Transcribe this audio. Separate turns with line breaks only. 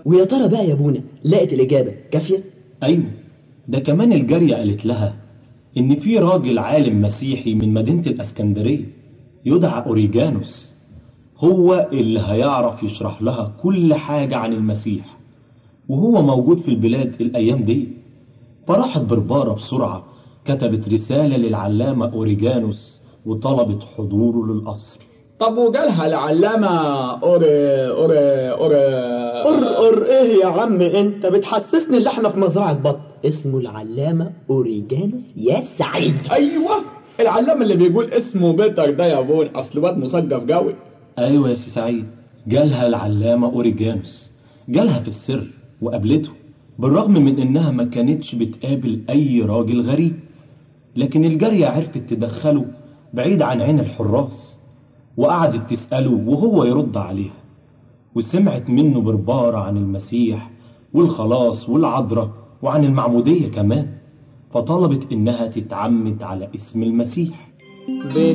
ويا ترى بقى يا ابونا لقت الإجابة كافية
أيوة ده كمان الجارية قالت لها إن في راجل عالم مسيحي من مدينة الأسكندرية يدعى أوريجانوس هو اللي هيعرف يشرح لها كل حاجة عن المسيح وهو موجود في البلاد الأيام دي فراحت بربارة بسرعة كتبت رسالة للعلامة أوريجانوس وطلبت حضوره للقصر
طب وجالها العلامة أوري أوري أوري
قر ايه يا عم انت بتحسسني اللي احنا في مزرعة بط اسمه العلامة اوريجانوس يا سعيد
أيوة العلامة اللي بيقول اسمه بيتر ده يا بون أصل واد مثقف جوي
أيوة يا سي سعيد جالها العلامة أوريجانوس جالها في السر وقابلته بالرغم من إنها ما كانتش بتقابل أي راجل غريب لكن الجارية عرفت تدخله بعيد عن عين الحراس وقعدت تسأله وهو يرد عليها وسمعت منه بربارة عن المسيح والخلاص والعذراء وعن المعمودية كمان فطلبت إنها تتعمد على اسم المسيح